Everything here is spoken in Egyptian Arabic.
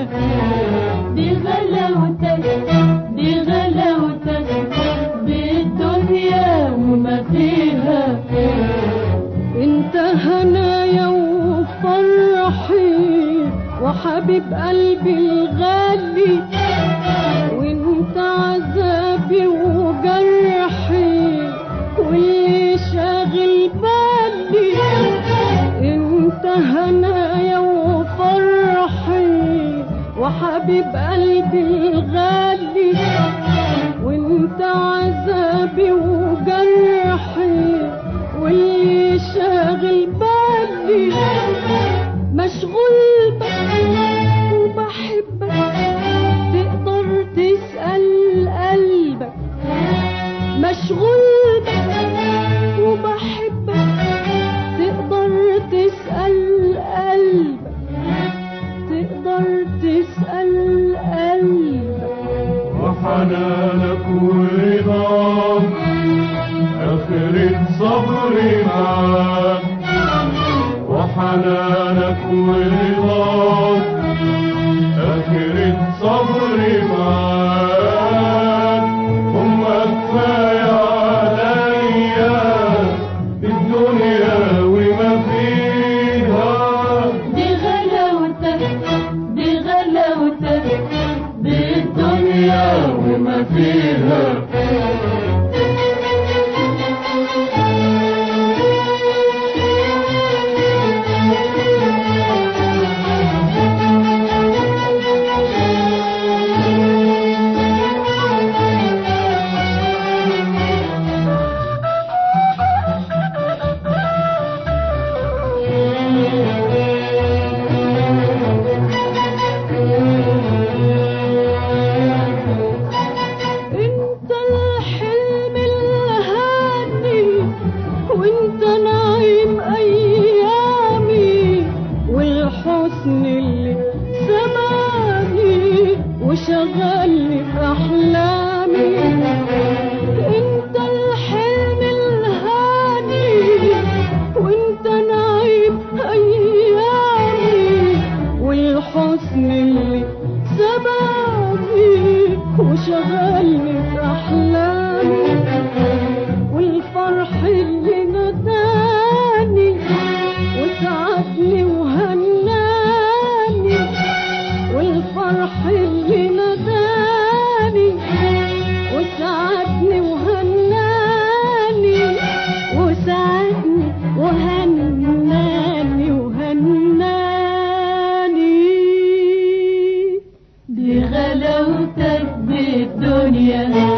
دي غلاوتك دي غلاوتك بالدنيا وما فيها انت هنايا وفرحي وحبيب قلبي الغالي وانت عذابي وجرحي واللي شاغل بالي انت هنايا وفرحي وحبيب قلبي الغالي وانت عذابي وجرحي واللي شاغل بالي مشغول بك وبحبك تقدر تسأل قلبك مشغول بك وبحبك تقدر تسأل قلبك تقدر تسأل قلبك وحنانك ورضاك آخرة صبري معاك وحنانك ورضاك آخرة صبري معاك هم كفاية عليا الدنيا وما فيها دي غلاوتك دي غلاوتك بالدنيا وما فيها انت الحلم الهادي وانت نايم ايامي والحسن اللي سماني وشغلني في احلامي انت الحلم الهادي وانت نايم ايامي والحسن اللي سباني وشغلني في احلامي والفرح اللي نداني وسعدني وهناني والفرح اللي نداني وسعدني وهناني وسعدني وهناني وهناني دي غلاوتك بالدنيا